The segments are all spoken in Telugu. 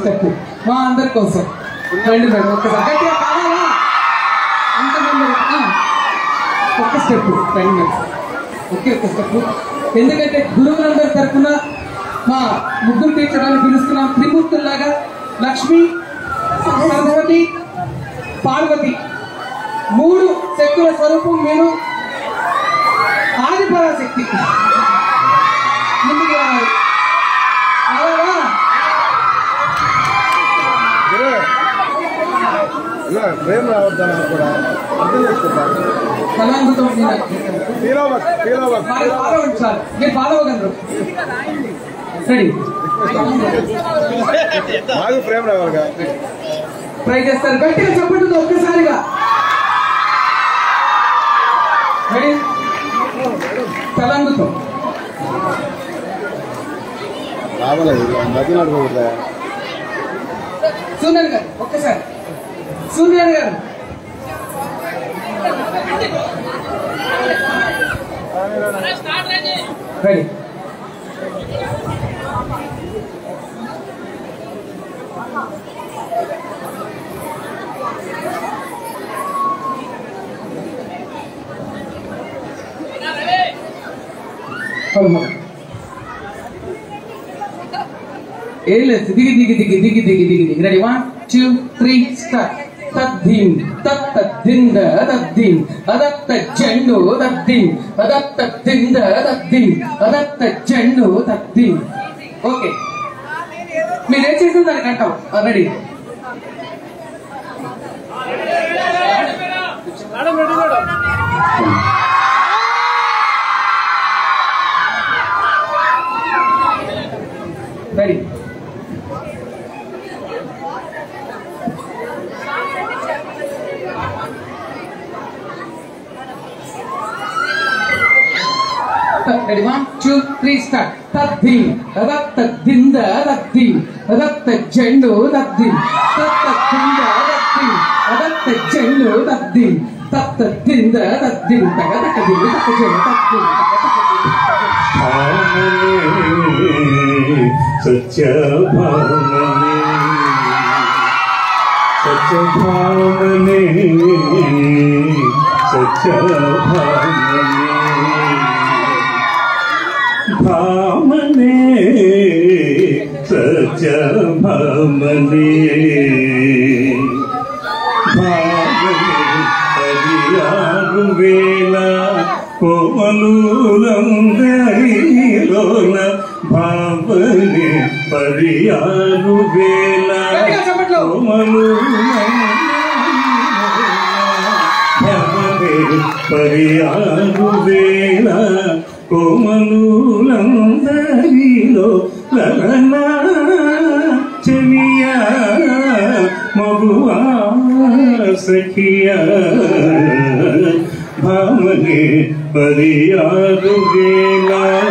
స్టెప్ మా అందరి కోసం రండి మేడం ఒక్కసారి గట్టిగా కావాలా అంతమంది ఆ, ఒక్క స్టెప్ రండి మేడం ఒకే ఒక్క స్టెప్ ఎందుకంటే గురువులందరి తరఫున మా ముగ్గురు టీచర్లను పిలుస్తున్నాం త్రిమూర్తుల్లాగా లక్ష్మి సరస్వతి పార్వతి మూడు శక్తుల స్వరూపం మీరు ఆదిపరాశక్తి ముందుకు రావాలి రావాలా? గురు ఇలా ప్రేమ రావద్దా నాకు కూడా అర్థం చేసుకుంటాను కళాంగుతం మీద. ఫీల్ అవ్వకు ఫీల్ అవ్వకు మరి ఫాలో అవ్వండి సార్ మీరు ఫాలో అవ్వగలరు రెడీ నాకు ప్రేమ రావాలిగా ట్రై చేస్తారు గట్టిగా చెప్పండి ఒక్కసారిగా రెడీ కళాంగుతం రావాలి నది నడకూడదా సూర్యన్ గారు ఒక్కసారి సూర్యన్ గారు రెడీ అవును ఏం లేదు దిగి దిగి దిగి దిగి దిగి దిగి దిగి ready one two three start తద్దిం తత్త దింద తద్దిం అదత్త చెండు తద్దిం అదత్త దింద తద్దిం అదత్త చెండు తద్దిం ఓకే మీరు ఏం చేసిన దానికి అంటాం ready ready ready one two three start తద్ది తదత్త దింద తద్ది తదత్త చెండు తద్ది తత్త దింద తద్ది తదత్త చెండు తద్ది తత్త దింద తద్ది తగ తగ దిందు తగ చెండు తద్ది తగ తగ దిందు తగ సత్యభామనే సత్యభామనే సత్యభామనే భామనే సత్యభామనే భామనే హరియారు వేళ కోమలూరందరిలోన భామనే పరియారు వేళ గట్టిగా చప్పట్లు. భవనే పరియారు వేళ కోమలూలందరిలో లలనా చెలియా మగువా సఖియా భామనే పరియారు వేళ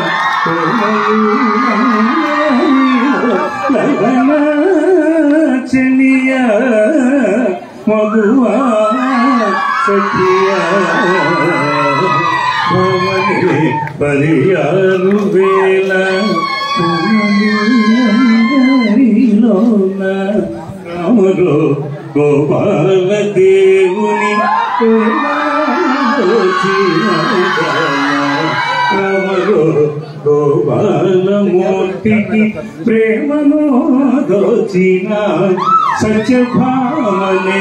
కోమలూలందరిలో లలనా చెలియా మగువా సఖియా భవనే పరియారు వేళ పూలందరిలోన రాములో గోపాల దేవుని రామలో గోపాలమూర్తికి ప్రేమను దోచిన సత్యభామనే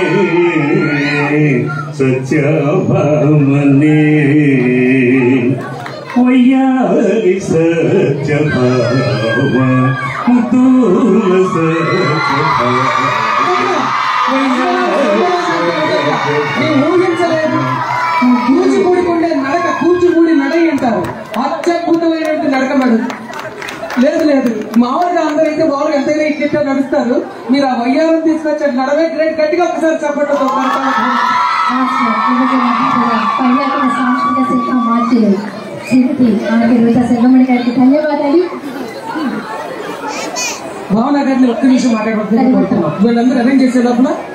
సత్యభామనే వయ్యారి సత్యభామ ముద్దుల సత్యభామ నేను ఊహించలేదు కూచిపూడికుండే నడక కూచిపూడి నడై అంటారు అత్యద్భుతమైనటువంటి నడక మేడం లేదు లేదు మామూలుగా అందరైతే వారు ఎంతైనా ఇట్లా నడుస్తారు మీరు ఆ వయ్యారం తీసుకొచ్చారు నడవే గ్రేట్ గట్టిగా ఒకసారి చెప్పండి పర్యాటక సాంస్కృతిక శాఖ మార్చులు శ్రీమతి ఆనగిరిత సెల్వమణి గారికి ధన్యవాదాలు భావన గారిని ఒక్క నిమిషం మాట్లాడబడుతుంది వీళ్ళందరూ అరేంజ్ చేసే లోపల